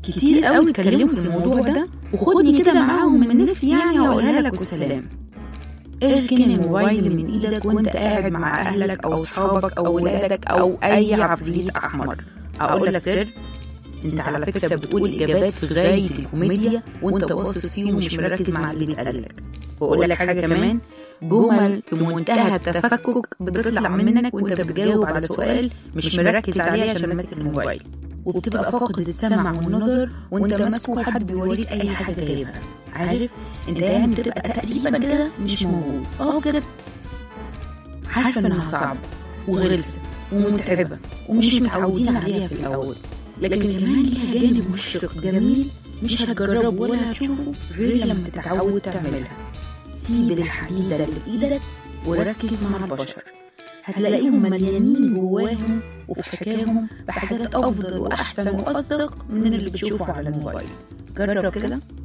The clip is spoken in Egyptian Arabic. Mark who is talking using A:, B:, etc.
A: كتير قوي اتكلموا في الموضوع ده وخدني كده معاهم من نفسي يعني هقولها لك وسلام اركن الموبايل من ايدك وانت قاعد مع اهلك او اصحابك او ولادك او اي عفريت احمر اقول لك سر انت على فكره بتقول اجابات في غايه الكوميديا وانت باصص فيهم ومش مركز مع اللي بيتقالك واقول لك حاجه كمان جمل في منتهى التفكك بتطلع منك وانت بتجاوب على سؤال مش مركز عليه عشان ماسك الموبايل وبتبقى فاقد السمع والنظر وانت ماسكه وحد بيوريك اي حاجه جايبها عارف انت يعني بتبقى تقريبا كده مش موجود اه بجد عارفه انها صعبه وغلسه ومتعبه ومش متعودين عليها في الاول لكن كمان ليها جانب مشرق جميل مش هتجربه ولا هتشوفه غير لما تتعود تعملها سيب الحديدة اللي في ايدك وركز مع البشر هتلاقيهم مليانين جواهم وفي حكاهم بحاجات أفضل وأحسن وأصدق من اللي بتشوفه على الموبايل جرب كده